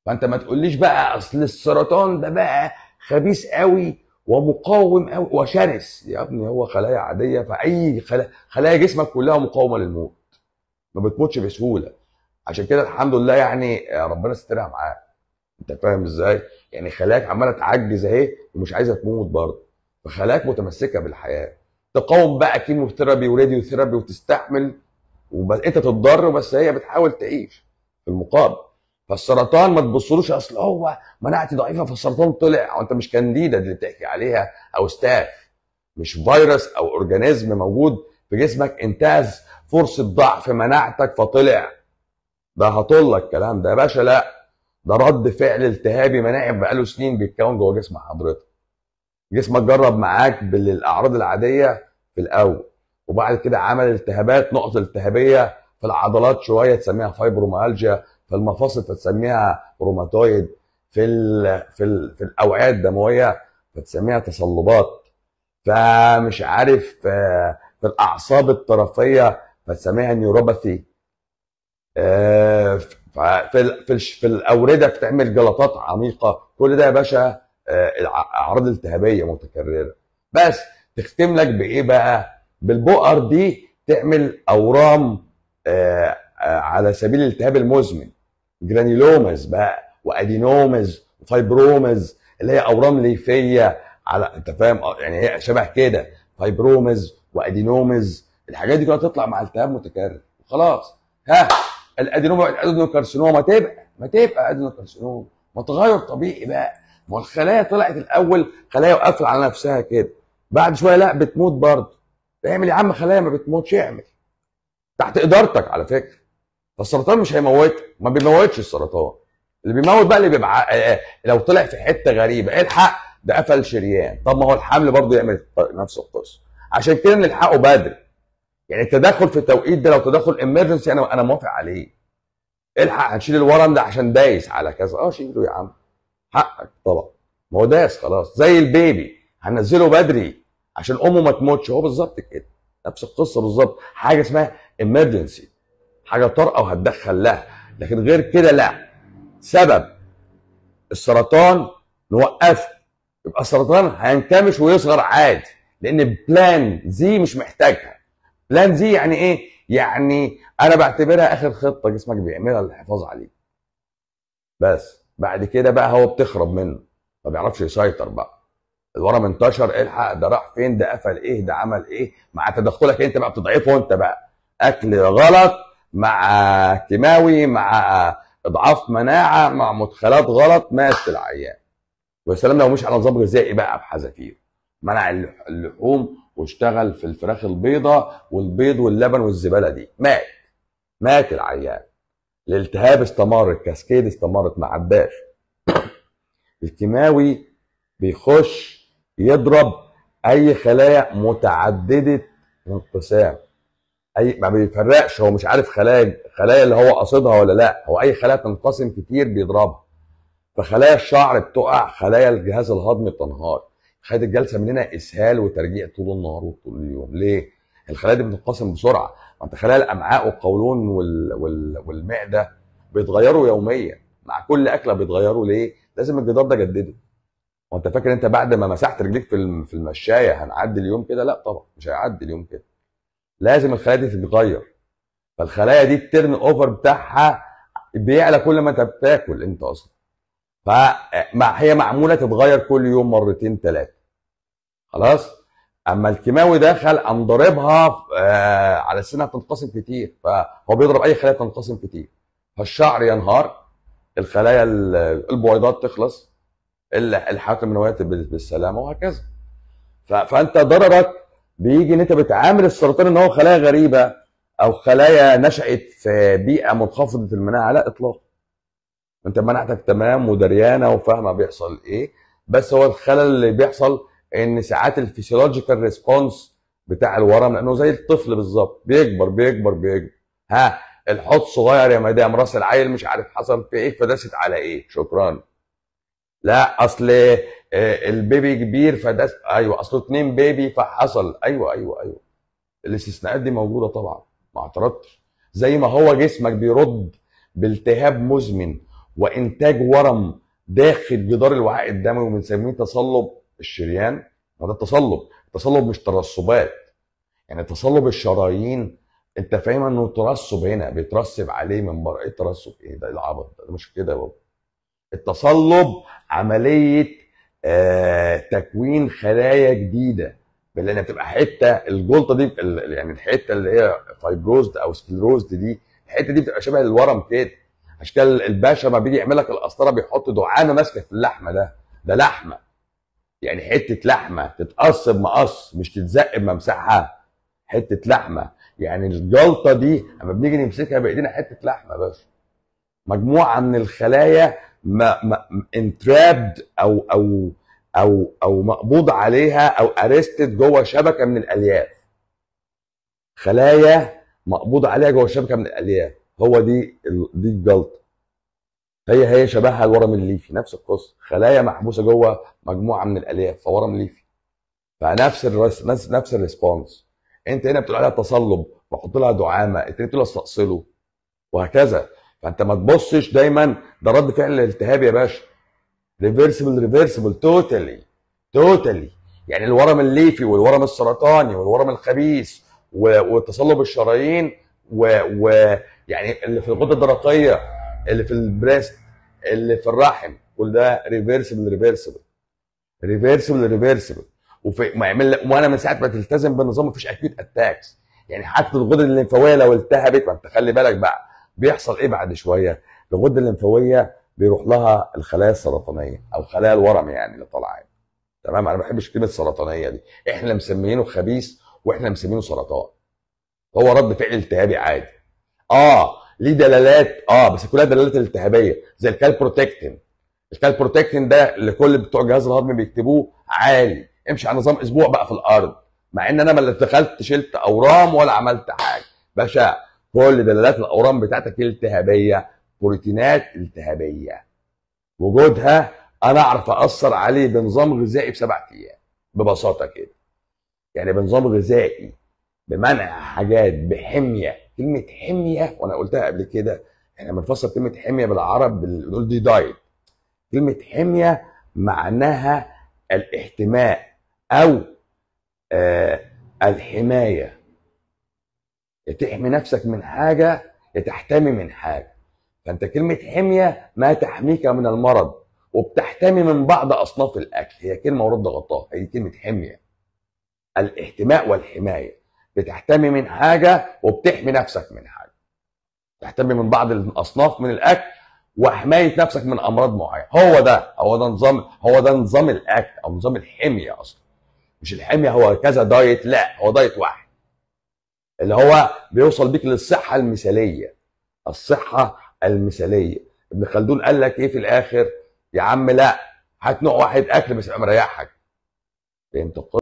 فانت ما تقوليش بقى اصل السرطان ده بقى خبيث قوي ومقاوم قوي وشرس يا ابني هو خلايا عاديه فاي خلايا, خلايا جسمك كلها مقاومه للموت ما بتموتش بسهوله عشان كده الحمد لله يعني ربنا سترها معاه انت فاهم ازاي يعني خلاياك عماله تعجز اهي ومش عايزه تموت برضه فخلاياك متمسكه بالحياه تقاوم بقى كيموثيرابي وراديو ثيرابي وتستحمل وبس انت تتضر بس هي بتحاول تعيش في المقابل فالسرطان ما تبصلوش اصل هو مناعتي ضعيفه فالسرطان طلع وانت مش كانديدا اللي بتحكي عليها او ستاف مش فيروس او اورجانيزم موجود في جسمك انتهز فرصه ضعف مناعتك فطلع ده هطول لك الكلام ده يا باشا لا ده رد فعل التهابي مناعي بقاله سنين بيتكون جوه جسم حضرتك جسمك جرب معاك بالاعراض العاديه في الاول وبعد كده عمل التهابات نقط التهابيه في العضلات شويه تسميها فايبرومالجيا في المفاصل فتسميها روماتويد في ال في ال في الاوعيه الدمويه فتسميها تصلبات فمش عارف في الاعصاب الطرفيه فتسميها نيوروباثي في في في الاورده بتعمل جلطات عميقه كل ده يا باشا اعراض التهابيه متكرره بس تختم لك بايه بقى بالبؤر دي تعمل اورام على سبيل الالتهاب المزمن جرانيلومز بقى وادينومز وفايبرومز اللي هي اورام ليفيه على انت فاهم يعني هي شبه كده فايبرومز وادينومز الحاجات دي كلها تطلع مع التهاب متكرر خلاص ها الادينوما الادينوكارسينوما ما تبقى ما تبقى ادينوكارسينوما ما تغير طبيعي بقى ما الخلايا طلعت الاول خلايا وقافله على نفسها كده بعد شويه لا بتموت برضه اعمل يا عم خلايا ما بتموتش اعمل تحت ادارتك على فكره فالسرطان مش هيموتك ما بيموتش السرطان اللي بيموت بقى اللي بيبقى لو طلع في حته غريبه الحق ده قفل شريان طب ما هو الحمل برضه يعمل نفس القصه عشان كده نلحقه بدري يعني التدخل في التوقيت ده لو تدخل امرجنسي انا انا موافق عليه الحق هنشيل الورم ده عشان دايس على كذا اه شيله يا عم حقك طبعا ما هو داس خلاص زي البيبي هنزله بدري عشان امه ما تموتش هو بالظبط كده نفس القصه بالظبط حاجه اسمها امرجنسي حاجه طارئه وهتدخل لها لكن غير كده لا سبب السرطان نوقفه يبقى السرطان هينكمش ويصغر عادي لان بلان زي مش محتاجها بلان زي يعني ايه يعني انا بعتبرها اخر خطه جسمك بيعملها للحفاظ عليه بس بعد كده بقى هو بتخرب منه ما بيعرفش يسيطر بقى الورم انتشر الحق ده راح فين ده قفل ايه ده عمل ايه مع تدخلك انت بقى بتضعفه انت بقى اكل غلط مع كيماوي مع اضعاف مناعه مع مدخلات غلط مات العيان ويا سلام لو مش على نظام غذائي بقى بحذافير منع اللحوم واشتغل في الفراخ البيضاء والبيض واللبن والزباله دي مات مات العيان الالتهاب استمر الكاسكيد استمرت ما عداش الكيماوي بيخش يضرب اي خلايا متعدده الانقسام اي ما بيفرقش هو مش عارف خلايا خلايا اللي هو قاصدها ولا لا هو اي خلايا تنقسم كتير بيضربها فخلايا الشعر بتقع خلايا الجهاز الهضمي بتنهار خد الجلسه مننا اسهال وترجيع طول النهار وطول اليوم ليه الخلايا دي بتنقسم بسرعه ما انت خلايا الامعاء والقولون وال... وال... والمعده بيتغيروا يوميا مع كل اكله بيتغيروا ليه لازم الجدار ده جدده وانت فاكر انت بعد ما مسحت رجليك في في المشايه هنعدي اليوم كده لا طبعا مش هيعدي اليوم كده لازم الخلايا دي تتغير فالخلايا دي التيرن اوفر بتاعها بيعلى كل ما انت بتاكل انت اصلا فهي معموله تتغير كل يوم مرتين ثلاثه خلاص اما الكيماوي دخل قام ضاربها آه على اساس انها تنقسم كتير فهو بيضرب اي خلايا تنقسم كتير فالشعر ينهار الخلايا البويضات تخلص الحيوانات المنويه بالسلامه وهكذا فانت ضررك بيجي ان انت بتعامل السرطان ان هو خلايا غريبه او خلايا نشات في بيئه منخفضه المناعه لا اطلاقا انت مناعتك تمام ودريانه وفاهمه بيحصل ايه بس هو الخلل اللي بيحصل ان ساعات الفسيولوجيكال ريسبونس بتاع الورم لانه زي الطفل بالظبط بيكبر بيكبر بيكبر ها الحوض صغير يا مدام راس العيل مش عارف حصل في ايه فدست على ايه شكرا لا اصل البيبي كبير فدست ايوه اصله اتنين بيبي فحصل ايوه ايوه ايوه الاستثناءات دي موجوده طبعا ما اعترضتش زي ما هو جسمك بيرد بالتهاب مزمن وانتاج ورم داخل جدار الوعاء الدموي وبنسميه تصلب الشريان ما ده التصلب التصلب مش ترسبات يعني تصلب الشرايين انت فاهم انه ترسب هنا بيترسب عليه من بره ايه الترسب ايه ده إيه العبط ده, ده مش كده يا بابا التصلب عمليه آه تكوين خلايا جديده لان بتبقى حته الجلطه دي ال- يعني الحته اللي هي فايبروزد او سكلروزد دي الحته دي بتبقى شبه الورم كده عشان كده الباشا ما بيجي يعمل لك القسطره بيحط دعامه ماسكه في اللحمه ده ده لحمه يعني حته لحمه تتقص بمقص مش تتزق بممسحها حته لحمه يعني الجلطه دي اما بنيجي نمسكها بايدينا حته لحمه بس مجموعه من الخلايا ما ما انترابد او او او او مقبوض عليها او ارستد جوه شبكه من الالياف خلايا مقبوض عليها جوه شبكه من الالياف هو دي ال- دي الجلطه هي هي شبهها الورم الليفي نفس القصه خلايا محبوسه جوه مجموعه من الالياف فورم ليفي فنفس الرس... نفس نفس الريسبونس انت هنا بتقول عليها تصلب بحط لها دعامه التاني بتقول استأصله وهكذا فانت ما تبصش دايما ده رد فعل الالتهاب يا باشا ريفرسبل ريفرسبل توتالي توتالي يعني الورم الليفي والورم السرطاني والورم الخبيث و- وتصلب الشرايين ويعني اللي في الغده الدرقيه اللي في البريست اللي في الرحم كل ده ريفرسبل ريفرسبل ريفرسبل ريفرسبل وفي ما يعمل لك وانا من ساعه ما تلتزم بالنظام مفيش اكيوت اتاكس يعني حتى الغده الليمفاويه لو التهبت ما انت خلي بالك بقى بيحصل ايه بعد شويه الغده الليمفاويه بيروح لها الخلايا السرطانيه او خلايا الورم يعني اللي طالعه تمام انا ما بحبش كلمه سرطانيه دي احنا اللي مسميينه خبيث واحنا اللي مسمينه سرطان هو رد فعل التهابي عادي اه ليه دلالات اه بس كلها دلالات التهابيه زي الكالبروتكتين الكالبروتكتين ده اللي كل بتوع الجهاز الهضمي بيكتبوه عالي امشي على نظام اسبوع بقى في الارض مع ان انا ما اللي دخلت شلت اورام ولا عملت حاجه باشا كل دلالات الاورام بتاعتك التهابيه بروتينات التهابيه وجودها انا اعرف اثر عليه بنظام غذائي في سبع ايام ببساطه كده يعني بنظام غذائي بمنع حاجات بحميه كلمه حميه وانا قلتها قبل كده احنا بنفسر كلمه حميه بالعرب بنقول دي دايت كلمه حميه معناها الاحتماء او آه الحمايه يا تحمي نفسك من حاجه يا تحتمي من حاجه فانت كلمه حميه ما تحميك من المرض وبتحتمي من بعض اصناف الاكل هي كلمه ورد غطاها هي كلمه حميه الاحتماء والحمايه بتحتمي من حاجه وبتحمي نفسك من حاجه تحتمي من بعض الاصناف من الاكل وحمايه نفسك من امراض معينه هو ده هو ده نظام هو ده نظام الاكل او نظام الحميه اصلا مش الحميه هو كذا دايت لا هو دايت واحد اللي هو بيوصل بيك للصحه المثاليه الصحه المثاليه ابن خلدون قال لك ايه في الاخر يا عم لا هات نوع واحد اكل بس يبقى مريحك فهمت